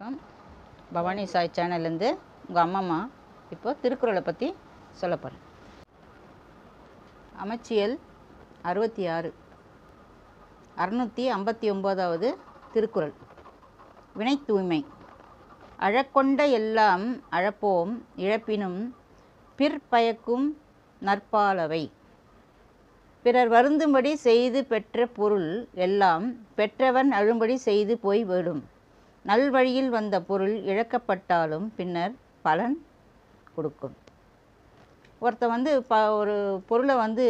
வணக்கம் பவானி சாய் சேனல்லேருந்து உங்கள் அம்மம்மா இப்போ திருக்குறளை பற்றி சொல்ல போகிறேன் அமைச்சியல் அறுபத்தி ஆறு அறுநூற்றி ஐம்பத்தி ஒம்போதாவது திருக்குறள் வினை தூய்மை அழக்கொண்ட எல்லாம் அழப்போம் இழப்பினும் பிற்பயக்கும் நற்பாலவை பிறர் வருந்தும்படி செய்து பெற்ற பொருள் எல்லாம் பெற்றவன் அழும்படி செய்து போய் விடும் நல்வழியில் வந்த பொருள் இழக்கப்பட்டாலும் பின்னர் பலன் கொடுக்கும் ஒருத்தன் வந்து ப ஒரு பொருளை வந்து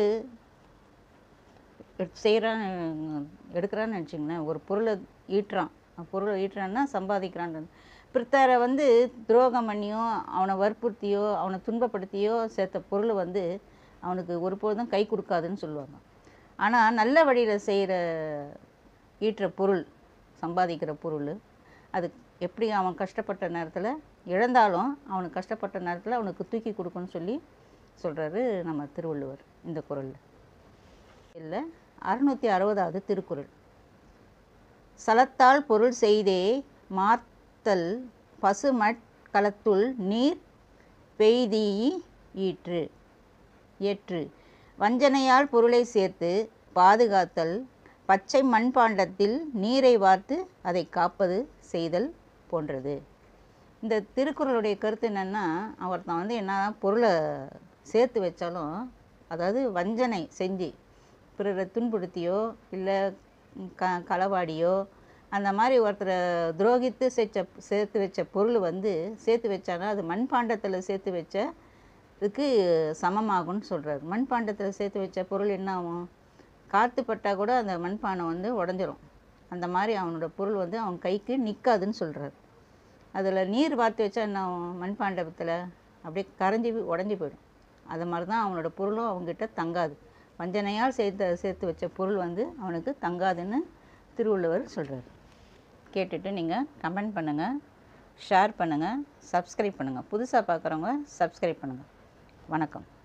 செய்கிறான் எடுக்கிறான்னு நினச்சிங்களேன் ஒரு பொருளை ஈட்டுறான் பொருளை ஈட்டுறான்னா சம்பாதிக்கிறான் பிறரை வந்து துரோகம் பண்ணியோ அவனை வற்புறுத்தியோ அவனை துன்பப்படுத்தியோ சேர்த்த பொருள் வந்து அவனுக்கு ஒருபோதும் கை கொடுக்காதுன்னு சொல்லுவாங்க ஆனால் நல்ல வழியில் செய்கிற ஈட்டுற பொருள் சம்பாதிக்கிற பொருள் அது எப்படி அவன் கஷ்டப்பட்ட நேரத்தில் இழந்தாலும் அவனுக்கு கஷ்டப்பட்ட நேரத்தில் அவனுக்கு தூக்கி கொடுக்குன்னு சொல்லி சொல்கிறாரு நம்ம திருவள்ளுவர் இந்த குரலில் இல்லை அறுநூற்றி அறுபதாவது திருக்குறள் சலத்தால் பொருள் செய்தே மாத்தல் பசுமட் களத்துள் நீர் பெய்தி ஈற்று ஏற்று வஞ்சனையால் பொருளை சேர்த்து பாதுகாத்தல் பச்சை மண்பாண்டத்தில் நீரை வார்த்து அதை காப்பது செய்தல் போன்றது இந்த திருக்குறளுடைய கருத்து என்னென்னா ஒருத்தன் வந்து என்ன பொருளை சேர்த்து வச்சாலும் அதாவது வஞ்சனை செஞ்சு பிறரை துன்புறுத்தியோ இல்லை க களவாடியோ அந்த மாதிரி ஒருத்தரை துரோகித்து சேர்த்த சேர்த்து வச்ச பொருள் வந்து சேர்த்து வச்சானா அது மண்பாண்டத்தில் சேர்த்து வச்ச இதுக்கு சமமாகும்னு சொல்கிறார் மண்பாண்டத்தில் சேர்த்து வச்ச பொருள் என்ன ஆகும் காற்று பட்டால் கூட அந்த மண்பானை வந்து உடஞ்சிரும் அந்த மாதிரி அவனோட பொருள் வந்து அவன் கைக்கு நிற்காதுன்னு சொல்கிறார் அதில் நீர் வார்த்து வச்சா என்ன ஆகும் மண்பாண்டத்தில் அப்படியே கரைஞ்சி உடஞ்சி போயிடும் அது மாதிரி தான் அவனோட பொருளும் அவங்ககிட்ட தங்காது வஞ்சனையால் சேர்த்து சேர்த்து வச்ச பொருள் வந்து அவனுக்கு தங்காதுன்னு திருவள்ளுவர் சொல்கிறார் கேட்டுட்டு நீங்கள் கமெண்ட் பண்ணுங்கள் ஷேர் பண்ணுங்கள் சப்ஸ்கிரைப் பண்ணுங்கள் புதுசாக பார்க்குறவங்க சப்ஸ்கிரைப் பண்ணுங்கள் வணக்கம்